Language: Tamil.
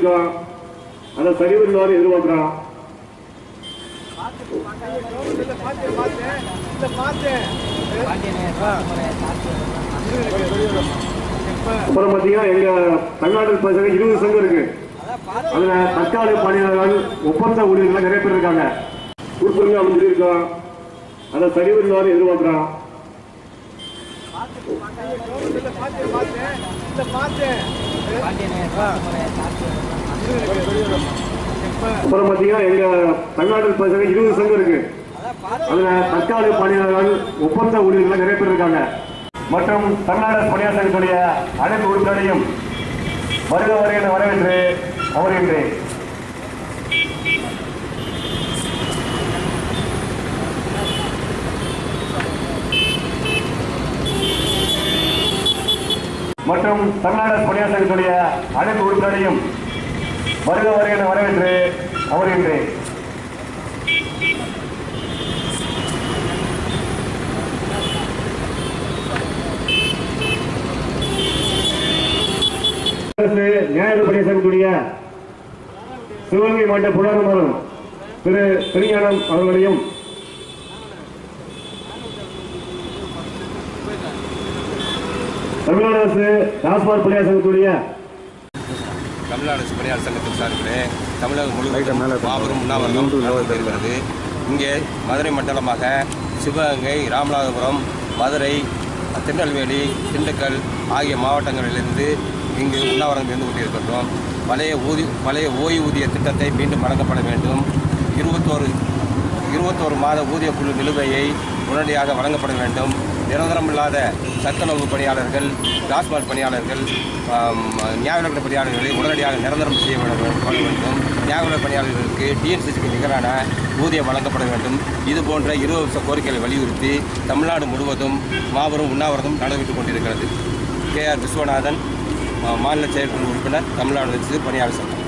இருக்கோம் அதை சரி பண்ணுவாரு எதிர்பார்க்கிறோம் அப்புறம் பாத்தீங்கன்னா எங்க தமிழ்நாட்டில் பார்த்தீங்கன்னா இருபது சங்கம் இருக்கு அதுல தற்காலிக பணியாளர்கள் ஒப்பந்த ஊழியர்கள் நிறைய பேர் இருக்காங்க கொடுத்துருங்க அப்படின்னு சொல்லியிருக்கோம் அதை சரி பண்ணுவாரு எதிர்பார்க்கிறோம் அப்புறம் பாத்தீங்கன்னா எங்க தமிழ்நாட்டில் பார்த்தீங்கன்னா இருபது சங்கம் இருக்கு அதுல தற்காலிக பணியாளர்கள் ஒப்பந்த ஊழியர்கள் நிறைய பேர் இருக்காங்க மற்றும் தமிழ்நாடு பணியாளர் சங்கத்துடைய அனைத்து உறுப்பினரையும் வருக வருகிற வரவேற்று அமர்கின்றேன் மற்றும் தமிழ்நாடு பணியாளர் சங்கத்துடைய அனைத்து உறுப்பினரையும் வருக வருகிற வரவேற்று அமர்கின்றேன் அரசு நியாய பணி சங்கத்துடைய சிவகங்கை மாவட்ட புனர்மரம் திரு திருஞானம் அவர்களையும் தமிழ்நாடு அரசு டாஸ்மாக் பணியாளர் சங்கத்துடைய தமிழ்நாடு பணியாளர் சங்கத்தின் சார்பிலே தமிழகம் முழுவதும் மாபெரும் உண்ணாவிரதம் நடந்து வருகிறது இங்கே மதுரை மண்டலமாக சிவகங்கை ராமநாதபுரம் மதுரை திருநெல்வேலி திண்டுக்கல் ஆகிய மாவட்டங்களிலிருந்து இங்கு உண்ணாவிரதம் இருந்து கொண்டிருக்கின்றோம் பழைய ஊதி பழைய ஓய்வூதிய திட்டத்தை மீண்டும் வழங்கப்பட வேண்டும் இருபத்தோரு இருபத்தோரு மாத ஊதிய குழு நிலுவையை உடனடியாக வழங்கப்பட வேண்டும் நிரந்தரமில்லாத சத்துணவு பணியாளர்கள் டாஸ்மாக் பணியாளர்கள் ஆம், நியாய விலைக்கடை பணியாளர்களை உடனடியாக நிரந்தரம் செய்ய விட வே- பண்ண வேண்டும் நியாய விலை பணியாளர்களுக்கு டிஎன்சிசிக்கு நிகரான ஊதியம் வழங்கப்பட வேண்டும் இது போன்ற இருபது வருஷ கோரிக்கைகளை வலியுறுத்தி தமிழ்நாடு முழுவதும் மாபெரும் உண்ணாவிரதம் நடைபெற்றுக் கொண்டிருக்கிறது கே ஆர் விஸ்வநாதன் மா- மாநில செயற்குழு உறுப்பினர் தமிழ்நாடு அரசு பணியாளர் சங்கம்